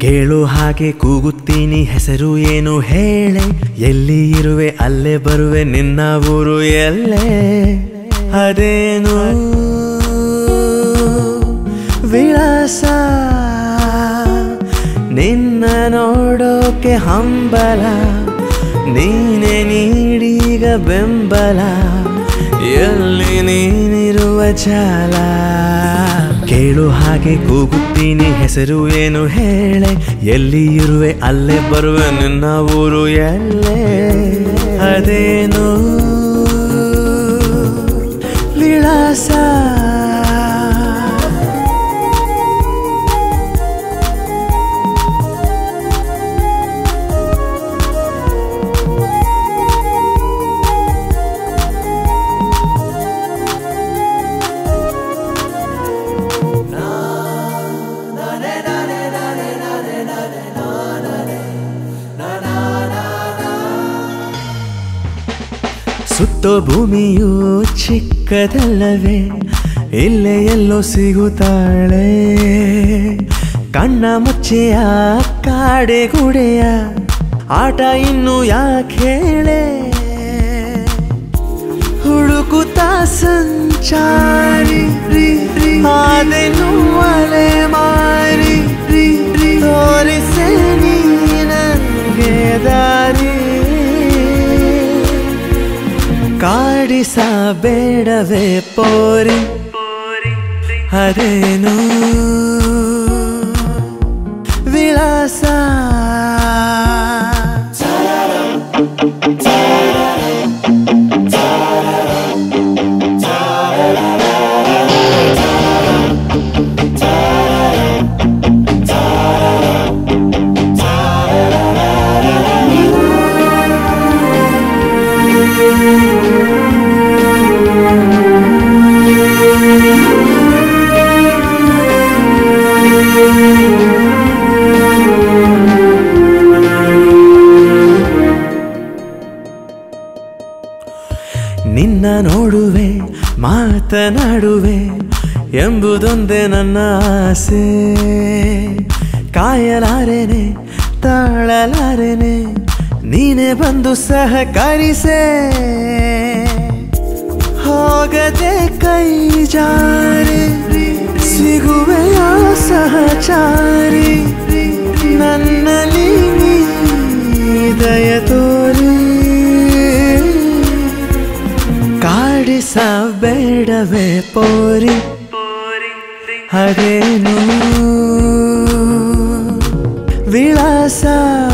ಕೇಳು ಹಾಗೆ ಕೂಗುತ್ತೀನಿ ಹೆಸರು ಏನು ಹೇಳೆ ಎಲ್ಲಿ ಇರುವೆ ಅಲ್ಲೇ ಬರುವೆ ನಿನ್ನ ಊರು ಎಲ್ಲೇ ಅದೇನು ವಿಳಾಸ ನಿನ್ನ ನೋಡೋಕೆ ಹಂಬಲ ನೀನೆ ನೀಡೀಗ ಬೆಂಬಲ ಎಲ್ಲಿ ನೀನಿರುವ ಜಾಲ ಕೇಳು ಹಾಗೆ ಕೂಗುತ್ತೀನಿ ಹೆಸರು ಏನು ಹೇಳೆ ಎಲ್ಲಿ ಇರುವೆ ಅಲ್ಲೇ ಬರುವೆ ನಿನ್ನ ಊರು ಎಲ್ಲೇ ಅದೇನು ವಿಳಾಸ ಸುತ್ತೋ ಭೂಮಿಯು ಚಿಕ್ಕದಲ್ಲವೇ ಇಲ್ಲೇ ಎಲ್ಲೋ ಸಿಗುತ್ತಾಳೆ ಕಣ್ಣ ಮುಚ್ಚೆಯ ಕಾಡೆಗುಡೆಯ ಆಟ ಇನ್ನು ಯಾಕೆ ಹೇಳೆ ಹುಡುಕುತ್ತಾ ಸಂಚಾರಿ ರೀ ರೀ ಆದೆನು ಅಲೆ ಮಾರಿ ರೀ ರೀ ತೋರಿಸೆ ನೀ ನನಗೆ ದಾರಿ ಕಾಡಿಸಬೇಡವೇ ಪೋರಿ ಅದೇನು ವಿಳಾಸ ನಿನ್ನ ನೋಡುವೆ ಮಾತನಾಡುವೆ ಎಂಬುದೊಂದೇ ನನ್ನ ಆಸೆ ಕಾಯಲಾರೆನೆ ತಾಳಲಾರೆನೆ ನೀನೇ ಬಂದು ಸಹಕರಿಸೆ ಹೋಗದೆ ಕೈ ಜಾರಿ ಸಿಗುವೆಯ ಸಹಚಾರಿ ನನ್ನಲ್ಲಿ ನೀ ದಯ ತೋರಿ ಕಾಡಿಸಬೇಡವೇ ಪೋರಿ ಅದೇನು ವಿಳಾಸ